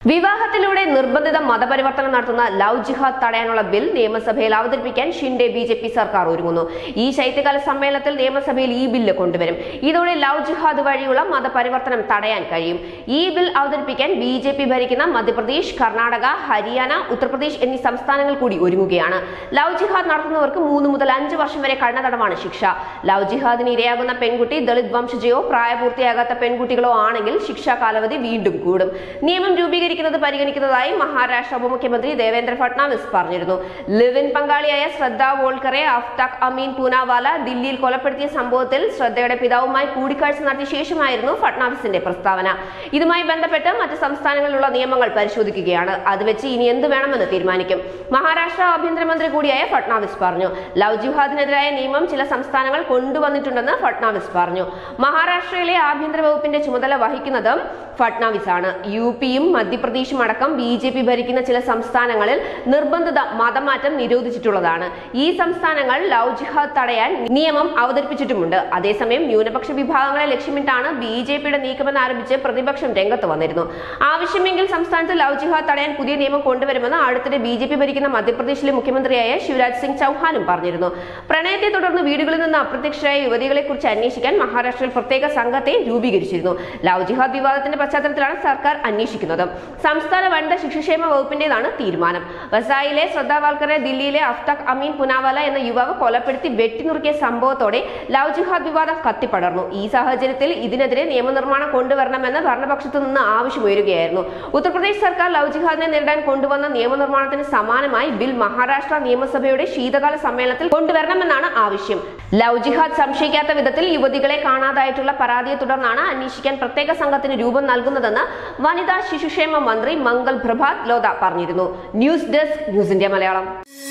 വിവാഹത്തിലൂടെ നിർബന്ധിത മതപരിവർത്തനം നടത്തുന്ന ലവ് ജിഹാദ് തടയാനുള്ള ബിൽ നിയമസഭയിൽ അവതരിപ്പിക്കാൻ ഷിൻഡെ ബി ജെ പി സർക്കാർ ഒരുങ്ങുന്നു ഈ ശൈത്യകാല സമ്മേളനത്തിൽ നിയമസഭയിൽ ഈ ബില്ല് കൊണ്ടുവരും ഇതോടെ ലവ് ജിഹാദ് വഴിയുള്ള മതപരിവർത്തനം തടയാൻ കഴിയും ഈ ബിൽ അവതരിപ്പിക്കാൻ ബി ജെ പി ഭരിക്കുന്ന മധ്യപ്രദേശ് കർണാടക ഹരിയാന ഉത്തർപ്രദേശ് എന്നീ സംസ്ഥാനങ്ങൾ കൂടി ഒരുങ്ങുകയാണ് ലവ് ജിഹാദ് നടത്തുന്നവർക്ക് മൂന്ന് മുതൽ അഞ്ച് വർഷം വരെ കഠിനതടവാണ് ശിക്ഷ ലവ് ജിഹാദിന് ഇരയാകുന്ന പെൺകുട്ടി ദളിത് വംശജയോ പ്രായപൂർത്തിയാകാത്ത പെൺകുട്ടികളോ ആണെങ്കിൽ ശിക്ഷാ കാലാവധി വീണ്ടും കൂടും നിയമം രൂപീകരിക്കുന്നത് പരിഗണിക്കുന്നതായി മഹാരാഷ്ട്ര ഉപമുഖ്യമന്ത്രി ദേവേന്ദ്ര ഫട്നാവിസ് പറഞ്ഞിരുന്നു ലിവിൻ പങ്കാളിയായ ശ്രദ്ധ വോൾക്കറെ അഫ്താഖ് അമീൻ പൂനാവാല ദില്ലിയിൽ കൊലപ്പെടുത്തിയ സംഭവത്തിൽ ശ്രദ്ധയുടെ പിതാവുമായി കൂടിക്കാഴ്ച നടത്തിയ ശേഷമായിരുന്നു ഫട്നാവിസിന്റെ പ്രസ്താവന ഇതുമായി ബന്ധപ്പെട്ട് മറ്റ് സംസ്ഥാനങ്ങളിലുള്ള നിയമങ്ങൾ പരിശോധിക്കുകയാണ് അത് വെച്ച് ഇനി എന്ത് വേണമെന്ന് തീരുമാനിക്കും മഹാരാഷ്ട്ര ആഭ്യന്തരമന്ത്രി കൂടിയായ ഫട്നാവിസ് പറഞ്ഞു ലവ് ജിഹാദിനെതിരായ നിയമം ചില സംസ്ഥാനങ്ങൾ കൊണ്ടുവന്നിട്ടുണ്ടെന്ന് ഫട്നാവിസ് പറഞ്ഞു മഹാരാഷ്ട്രയിലെ ആഭ്യന്തര വകുപ്പിന്റെ ചുമതല വഹിക്കുന്നത് ഫട്നാവിസ് ആണ് യു പിയും മധ്യപ്രദേശും അടക്കം ബി ജെ പി ഭരിക്കുന്ന ചില സംസ്ഥാനങ്ങളിൽ നിർബന്ധിത മതമാറ്റം നിരോധിച്ചിട്ടുള്ളതാണ് ഈ സംസ്ഥാനങ്ങൾ ലവ് ജിഹാദ് തടയാൻ നിയമം അവതരിപ്പിച്ചിട്ടുമുണ്ട് അതേസമയം ന്യൂനപക്ഷ വിഭാഗങ്ങളെ ലക്ഷ്യമിട്ടാണ് ബി ജെ പിയുടെ നീക്കമെന്ന് ആരംഭിച്ച് പ്രതിപക്ഷം രംഗത്ത് വന്നിരുന്നു ആവശ്യമെങ്കിൽ സംസ്ഥാനത്ത് ലവ് ജിഹാദ് തടയാൻ പുതിയ നിയമം കൊണ്ടുവരുമെന്ന് അടുത്തിടെ ബി ജെ പി ഭരിക്കുന്ന മധ്യപ്രദേശിലെ മുഖ്യമന്ത്രിയായ ശിവരാജ് സിംഗ് ചൌഹാനും പറഞ്ഞിരുന്നു പ്രണയത്തെ തുടർന്ന് വീടുകളിൽ നിന്ന് അപ്രത്യക്ഷരായ യുവതികളെ കുറിച്ച് അന്വേഷിക്കാൻ മഹാരാഷ്ട്രയിൽ പ്രത്യേക സംഘത്തെ രൂപീകരിച്ചിരുന്നു ലവ് ജിഹാദ് വിവാദത്തിന്റെ പശ്ചാത്തലത്തിലാണ് സർക്കാർ അന്വേഷിക്കുന്നത് സംസ്ഥാന വനിതാ ശിശുക്ഷേമ വകുപ്പിന്റേതാണ് തീരുമാനം വസായിലെ ശ്രദ്ധാ വാൽക്കറെ ദില്ലിയിലെ അഫ്താഖ് അമീൻ പുനാവാല എന്ന യുവാവ് കൊലപ്പെടുത്തി വെട്ടിനുറുക്കിയ സംഭവത്തോടെ ലവ് ജിഹാദ് വിവാദം കത്തിപ്പടർന്നു ഈ സാഹചര്യത്തിൽ ഇതിനെതിരെ നിയമനിർമ്മാണം കൊണ്ടുവരണമെന്ന് ഭരണപക്ഷത്തു നിന്ന് ആവശ്യമുയരുകയായിരുന്നു ഉത്തർപ്രദേശ് സർക്കാർ ലവ് ജിഹാദിനെ നേരിടാൻ കൊണ്ടുവന്ന നിയമനിർമ്മാണത്തിന് സമാനമായി ബിൽ മഹാരാഷ്ട്ര നിയമസഭയുടെ ശീതകാല സമ്മേളനത്തിൽ കൊണ്ടുവരണമെന്നാണ് ആവശ്യം ലവ് ജിഹാദ് സംശയിക്കാത്ത വിധത്തിൽ യുവതികളെ കാണാതായിട്ടുള്ള പരാതിയെ തുടർന്നാണ് അന്വേഷിക്കാൻ പ്രത്യേക സംഘത്തിന് രൂപം നൽകുന്നതെന്ന് വനിതാ ശിശുക്ഷേമ മന്ത്രി മംഗൾ പ്രഭാത് ലോത പറഞ്ഞിരുന്നു news desk news India Malayalam